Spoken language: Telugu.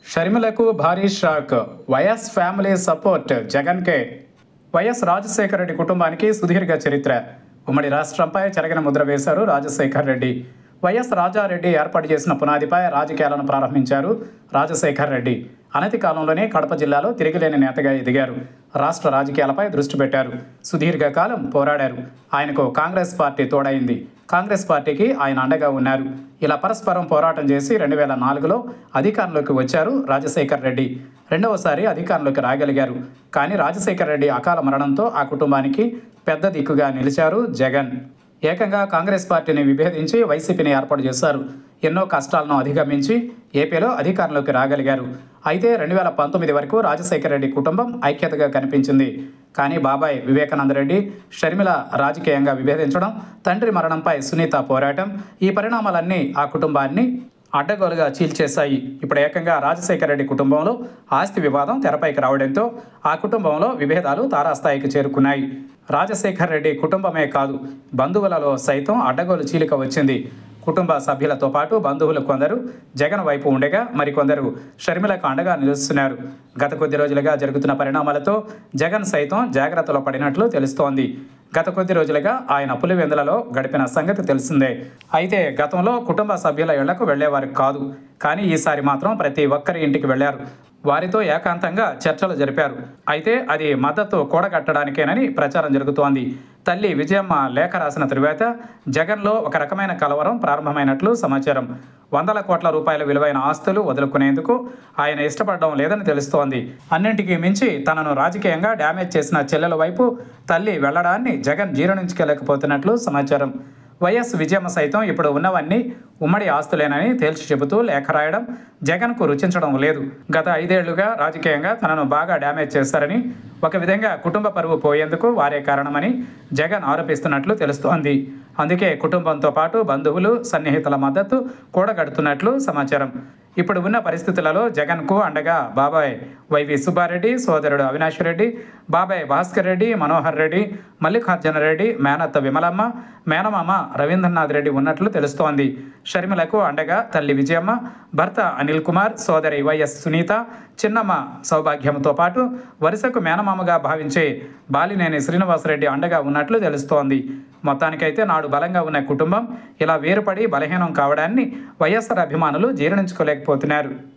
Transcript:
షర్మిలకు భారీ షాక్ వైఎస్ ఫ్యామిలీ సపోర్ట్ జగన్కే వైఎస్ రాజశేఖర రెడ్డి కుటుంబానికి సుదీర్ఘ చరిత్ర ఉమ్మడి రాష్ట్రంపై చెరగిన ముద్ర వేశారు రాజశేఖర్ రెడ్డి వైఎస్ రాజారెడ్డి ఏర్పాటు చేసిన పునాదిపై రాజకీయాలను ప్రారంభించారు రాజశేఖర్ రెడ్డి అనతి కాలంలోనే కడప జిల్లాలో తిరిగిలేని నేతగా ఎదిగారు రాష్ట్ర రాజకీయాలపై దృష్టి పెట్టారు సుదీర్ఘకాలం పోరాడారు ఆయనకు కాంగ్రెస్ పార్టీ తోడైంది కాంగ్రెస్ పార్టీకి ఆయన అండగా ఉన్నారు ఇలా పరస్పరం పోరాటం చేసి రెండు వేల నాలుగులో అధికారంలోకి వచ్చారు రాజశేఖర్ రెడ్డి రెండవసారి అధికారంలోకి రాగలిగారు కానీ రాజశేఖర్ రెడ్డి అకాల మరణంతో ఆ కుటుంబానికి పెద్ద దిక్కుగా నిలిచారు జగన్ ఏకంగా కాంగ్రెస్ పార్టీని విభేదించి వైసీపీని ఏర్పాటు చేశారు ఎన్నో కష్టాలను అధిగమించి ఏపీలో అధికారంలోకి రాగలిగారు అయితే రెండు వేల పంతొమ్మిది వరకు రాజశేఖర రెడ్డి కుటుంబం ఐక్యతగా కనిపించింది కానీ బాబాయ్ వివేకానంద రెడ్డి షర్మిల రాజకీయంగా విభేదించడం తండ్రి మరణంపై సునీత పోరాటం ఈ పరిణామాలన్నీ ఆ కుటుంబాన్ని అడ్డగోలుగా చీల్చేశాయి ఇప్పుడు ఏకంగా రాజశేఖర రెడ్డి కుటుంబంలో ఆస్తి వివాదం తెరపైకి రావడంతో ఆ కుటుంబంలో విభేదాలు తారాస్థాయికి చేరుకున్నాయి రాజశేఖర్ రెడ్డి కుటుంబమే కాదు బంధువులలో సైతం అడ్డగోలు చీలిక వచ్చింది కుటుంబ సభ్యులతో పాటు బంధువులు కొందరు జగన్ వైపు ఉండగా మరికొందరు షర్మిలకు అండగా నిలుస్తున్నారు గత కొద్ది రోజులుగా జరుగుతున్న పరిణామాలతో జగన్ సైతం జాగ్రత్తలో పడినట్లు తెలుస్తోంది గత కొద్ది రోజులుగా ఆయన పులివెందులలో గడిపిన సంగతి తెలిసిందే అయితే గతంలో కుటుంబ సభ్యుల ఇళ్లకు వెళ్లేవారు కాదు కానీ ఈసారి మాత్రం ప్రతి ఒక్కరి ఇంటికి వెళ్లారు వారితో ఏకాంతంగా చర్చలు జరిపారు అయితే అది మద్దతు కూడగట్టడానికేనని ప్రచారం జరుగుతోంది తల్లి విజయమ్మ లేఖ రాసిన తరువాత జగన్లో ఒక రకమైన కలవరం ప్రారంభమైనట్లు సమాచారం వందల కోట్ల రూపాయల విలువైన ఆస్తులు వదులుకునేందుకు ఆయన ఇష్టపడడం లేదని తెలుస్తోంది అన్నింటికీ మించి తనను రాజకీయంగా డ్యామేజ్ చేసిన చెల్లెల వైపు తల్లి వెళ్లడాన్ని జగన్ జీర్ణించుకోలేకపోతున్నట్లు సమాచారం వైఎస్ విజయమ్మ సైతం ఇప్పుడు ఉన్నవన్నీ ఉమ్మడి ఆస్తులేనని తేల్చి చెబుతూ లేఖ రాయడం జగన్కు రుచించడం లేదు గత ఐదేళ్లుగా రాజకీయంగా తనను బాగా డ్యామేజ్ చేశారని ఒక విధంగా కుటుంబ పరువు పోయేందుకు వారే కారణమని జగన్ ఆరోపిస్తున్నట్లు తెలుస్తోంది అందుకే కుటుంబంతో పాటు బంధువులు సన్నిహితుల మద్దతు కూడగడుతున్నట్లు సమాచారం ఇప్పుడు ఉన్న పరిస్థితులలో జగన్కు అండగా బాబాయ్ వైవి సుబ్బారెడ్డి సోదరుడు అవినాష్ రెడ్డి బాబాయ్ భాస్కర్ రెడ్డి మనోహర్ రెడ్డి మల్లికార్జున రెడ్డి మేనత్త విమలమ్మ మేనమామ రవీంద్రనాథ్ రెడ్డి ఉన్నట్లు తెలుస్తోంది షర్మిలకు అండగా తల్లి విజయమ్మ భర్త అనిల్ కుమార్ సోదరి వైఎస్ సునీత చిన్నమ్మ సౌభాగ్యంతో పాటు వరుసకు మేనమామగా భావించే బాలినేని శ్రీనివాసరెడ్డి అండగా ఉన్నట్లు తెలుస్తోంది మొత్తానికైతే నాడు బలంగా ఉన్న కుటుంబం ఇలా వేరుపడి బలహీనం కావడాన్ని వైఎస్ఆర్ అభిమానులు జీర్ణించుకోలేకపోతున్నారు